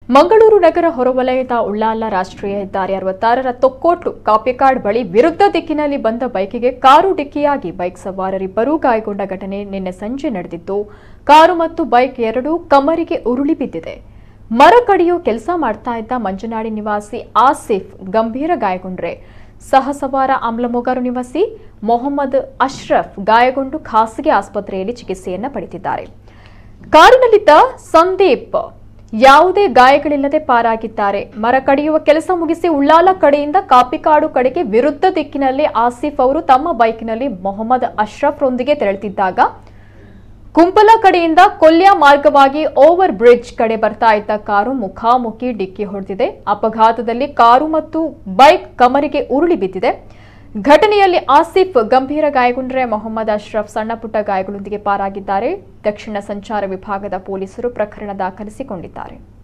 ಮಂಗಳೂರು ನಗರ ಹೊರವಲಯದ ಉಳ್ಳಾಲ ರಾಷ್ಟ್ರೀಯ ಹೆದ್ದಾರಿ ಅರವತ್ತಾರರ ತೊಕ್ಕೋಟ್ಲು ಕಾಪಿಕಾಡ್ ಬಳಿ ವಿರುದ್ಧ ದಿಕ್ಕಿನಲ್ಲಿ ಬಂದ ಬೈಕಿಗೆ ಕಾರು ಡಿಕ್ಕಿಯಾಗಿ ಬೈಕ್ ಸವಾರರಿಬ್ಬರೂ ಗಾಯಗೊಂಡ ಘಟನೆ ನಿನ್ನೆ ಸಂಜೆ ನಡೆದಿದ್ದು ಕಾರು ಮತ್ತು ಬೈಕ್ ಎರಡೂ ಕಮರಿಗೆ ಉರುಳಿ ಬಿದ್ದಿದೆ ಮರ ಕಡಿಯೋ ಕೆಲಸ ಮಾಡ್ತಾ ಇದ್ದ ಮಂಜನಾಡಿ ನಿವಾಸಿ ಆಸಿಫ್ ಗಂಭೀರ ಗಾಯಗೊಂಡ್ರೆ ಸಹಸವಾರ ಆಮ್ಲಮೊಗಾರು ನಿವಾಸಿ ಮೊಹಮ್ಮದ್ ಅಶ್ರಫ್ ಗಾಯಗೊಂಡು ಖಾಸಗಿ ಆಸ್ಪತ್ರೆಯಲ್ಲಿ ಚಿಕಿತ್ಸೆಯನ್ನ ಪಡೆದಿದ್ದಾರೆ ಕಾರಿನಲ್ಲಿದ್ದ ಸಂದೀಪ್ ಯಾವುದೇ ಗಾಯಗಳಿಲ್ಲದೆ ಪಾರಾಗಿದ್ದಾರೆ ಮರ ಕಡಿಯುವ ಕೆಲಸ ಮುಗಿಸಿ ಉಳ್ಳಾಲ ಕಡೆಯಿಂದ ಕಾಪಿಕಾಡು ಕಡೆಗೆ ವಿರುದ್ಧ ದಿಕ್ಕಿನಲ್ಲಿ ಆಸಿಫ್ ಅವರು ತಮ್ಮ ಬೈಕ್ನಲ್ಲಿ ಮೊಹಮ್ಮದ್ ಅಶ್ರಫ್ರೊಂದಿಗೆ ತೆರಳುತ್ತಿದ್ದಾಗ ಕುಂಪಲ ಕಡೆಯಿಂದ ಕೊಲ್ಯ ಮಾರ್ಗವಾಗಿ ಓವರ್ ಬ್ರಿಡ್ಜ್ ಕಡೆ ಬರ್ತಾ ಇದ್ದ ಕಾರು ಮುಖಾಮುಖಿ ಡಿಕ್ಕಿ ಹೊಡೆದಿದೆ ಅಪಘಾತದಲ್ಲಿ ಕಾರು ಮತ್ತು ಬೈಕ್ ಕಮರಿಗೆ ಉರುಳಿ ಬಿದ್ದಿದೆ ಘಟನೆಯಲ್ಲಿ ಆಸಿಫ್ ಗಂಭೀರ ಗಾಯಗೊಂಡರೆ ಮೊಹಮ್ಮದ್ ಅಶ್ರಫ್ ಸಣ್ಣ ಪುಟ್ಟ ಗಾಯಗಳೊಂದಿಗೆ ಪಾರಾಗಿದ್ದಾರೆ ದಕ್ಷಿಣ ಸಂಚಾರ ವಿಭಾಗದ ಪೊಲೀಸರು ಪ್ರಕರಣ ದಾಖಲಿಸಿಕೊಂಡಿದ್ದಾರೆ